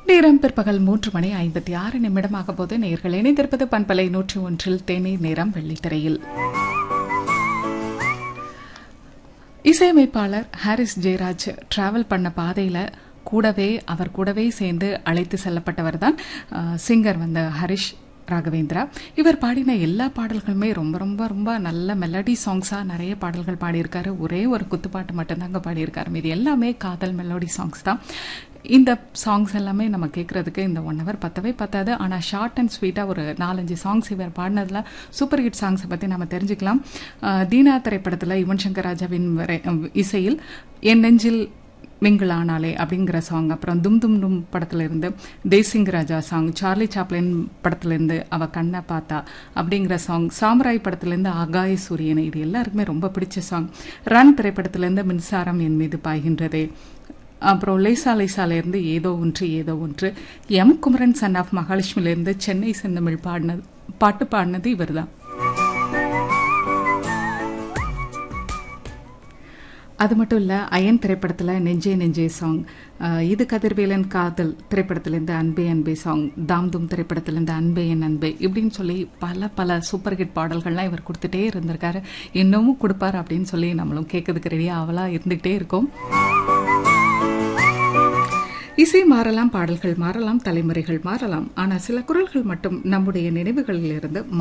நேரம் பிற்பகல் மூன்று மணி ஐம்பத்தி ஆறு நிமிடமாக போது நேர்கள் இணைந்திருப்பது பண்பலை நூற்றி ஒன்றில் தேநீர் நேரம் வெள்ளித்திரையில் இசையமைப்பாளர் ஹாரிஸ் ஜெயராஜ் டிராவல் பண்ண பாதையில் கூடவே அவர் கூடவே சேர்ந்து அழைத்து செல்லப்பட்டவர் தான் சிங்கர் வந்த ஹரிஷ் ராகவேந்திரா இவர் பாடின எல்லா பாடல்களுமே ரொம்ப ரொம்ப ரொம்ப நல்ல மெலடி சாங்ஸாக நிறைய பாடல்கள் பாடியிருக்காரு ஒரே ஒரு குத்துப்பாட்டு மட்டும்தாங்க பாடியிருக்காரு மீது எல்லாமே காதல் மெலோடி சாங்ஸ் தான் இந்த சாங்ஸ் எல்லாமே நம்ம கேட்குறதுக்கு இந்த ஒன் ஹவர் பத்தவே பத்தாது ஆனால் ஷார்ட் அண்ட் ஸ்வீட்டாக ஒரு நாலஞ்சு சாங்ஸ் இவர் பாடினதில் சூப்பர் ஹிட் சாங்ஸை பற்றி நம்ம தெரிஞ்சுக்கலாம் தீனா திரைப்படத்தில் யுவன் சங்கர் ராஜாவின் இசையில் என் நெஞ்சில் மிங்கிள் ஆனாலே அப்படிங்கிற சாங் அப்புறம் தும் தும் டும் படத்துலேருந்து Desingu Raja song Charlie Chaplin படத்துலேருந்து அவ கண்ணை பார்த்தா அப்படிங்கிற சாங் சாம்ராய் படத்துலேருந்து ஆகாய சூரியனை இது எல்லாருக்குமே ரொம்ப பிடிச்ச சாங் ரன் திரைப்படத்துலேருந்து மின்சாரம் என் மீது பாய்கின்றதே அப்புறம் லேசா லேசாலேருந்து ஏதோ ஒன்று ஏதோ ஒன்று எம் குமரன் சன் ஆஃப் மகாலட்சுமிலேருந்து சென்னை செந்தமிழ் பாடினது பாட்டு பாடினது இவர் தான் அது மட்டும் இல்லை அயன் திரைப்படத்தில் நெஞ்சே நெஞ்சே சாங் இது கதிர்வேலன் காதல் திரைப்படத்திலேருந்து அன்பே அன்பே சாங் தாம் தும் திரைப்படத்திலேருந்து அன்பே என் அன்பே இப்படின்னு சொல்லி பல பல சூப்பர் ஹிட் பாடல்கள்லாம் இவர் கொடுத்துட்டே இருந்திருக்காரு இன்னமும் கொடுப்பார் அப்படின்னு சொல்லி நம்மளும் கேட்கறதுக்கு ரெடியாக அவளாக இருந்துகிட்டே இருக்கோம் இசை மாறலாம் பாடல்கள் மாறலாம் தலைமுறைகள் மாறலாம் ஆனால் சில குரல்கள் மட்டும் நம்முடைய நினைவுகளில் இருந்து